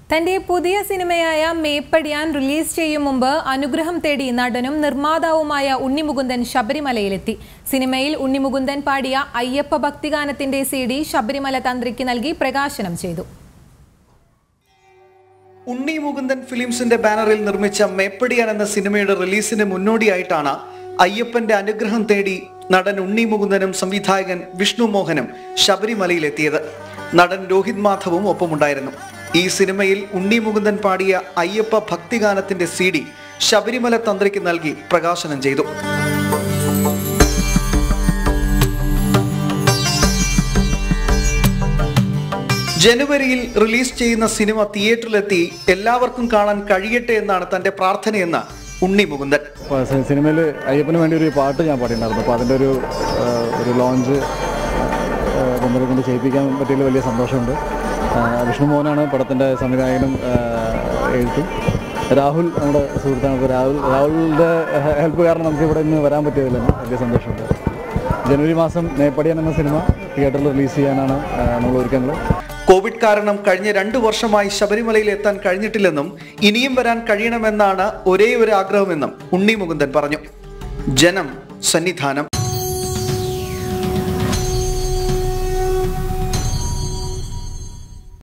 തന്റെ പുതിയ സിനിമയായ മേപ്പടിയാൻ റിലീസ് ചെയ്യും മുമ്പ് അനുഗ്രഹം തേടി നടനും നിർമ്മാതാവുമായ ഉണ്ണിമുകുന്ദൻ ശബരിമലയിലെത്തി സിനിമയിൽ ഉണ്ണിമുകുന്ദൻ പാടിയ അയ്യപ്പ ഭക്തിഗാനത്തിന്റെ സി ഡി ശബരിമല തന്ത്രിക്ക് നൽകി പ്രകാശനം ചെയ്തു ഉണ്ണി മുകുന്ദൻ ഫിലിംസിന്റെ ബാനറിൽ നിർമ്മിച്ച മേപ്പടിയാൻ എന്ന സിനിമയുടെ റിലീസിന് മുന്നോടിയായിട്ടാണ് അയ്യപ്പന്റെ അനുഗ്രഹം തേടി നടൻ ഉണ്ണി മുകുന്ദനും സംവിധായകൻ വിഷ്ണു മോഹനും ശബരിമലയിലെത്തിയത് നടൻ രോഹിത് മാധവും ഒപ്പമുണ്ടായിരുന്നു ഈ സിനിമയിൽ ഉണ്ണി മുകുന്ദൻ പാടിയ അയ്യപ്പ ഭക്തിഗാനത്തിന്റെ സി ഡി ശബരിമല തന്ത്രിക്ക് നൽകി പ്രകാശനം ചെയ്തു ജനുവരിയിൽ റിലീസ് ചെയ്യുന്ന സിനിമ തിയേറ്ററിലെത്തി എല്ലാവർക്കും കാണാൻ കഴിയട്ടെ എന്നാണ് തന്റെ പ്രാർത്ഥനയെന്ന് ഉണ്ണി മുകുന്ദൻ സിനിമയിൽ അയ്യപ്പന് വേണ്ടി ഒരു പാട്ട് ഞാൻ പാടിയിട്ടുണ്ടായിരുന്നു അപ്പോൾ അതിൻ്റെ ഒരു ആ, ഒരു ലോഞ്ച് മുമ്പിൽ കൊണ്ട് ചെയ്യിപ്പിക്കാൻ പറ്റിയതിൽ വലിയ സന്തോഷമുണ്ട് ആ, വിഷ്ണു മോഹനാണ് പടത്തിൻ്റെ സംവിധായകനും ആ, എഴുത്തും രാഹുൽ നമ്മുടെ സുഹൃത്താണ് അപ്പോൾ രാഹുൽ രാഹുലിൻ്റെ ഹെൽപ്പ് കാരണം നമുക്ക് ഇവിടെ ഇന്ന് വരാൻ പറ്റിയതിൽ തന്നെ വലിയ സന്തോഷമുണ്ട് ജനുവരി മാസം മേപ്പടിയാൻ എന്ന സിനിമ തിയേറ്ററിൽ റിലീസ് ചെയ്യാനാണ് ആ, നമ്മൾ ഒരുക്കങ്ങൾ കോവിഡ് കാരണം കഴിഞ്ഞ രണ്ടു വർഷമായി ശബരിമലയിൽ എത്താൻ കഴിഞ്ഞിട്ടില്ലെന്നും ഇനിയും വരാൻ കഴിയണമെന്നാണ് ഒരേ ഒരു ആഗ്രഹമെന്നും ഉണ്ണി മുകുന്ദൻ പറഞ്ഞു ജനം സന്നിധാനം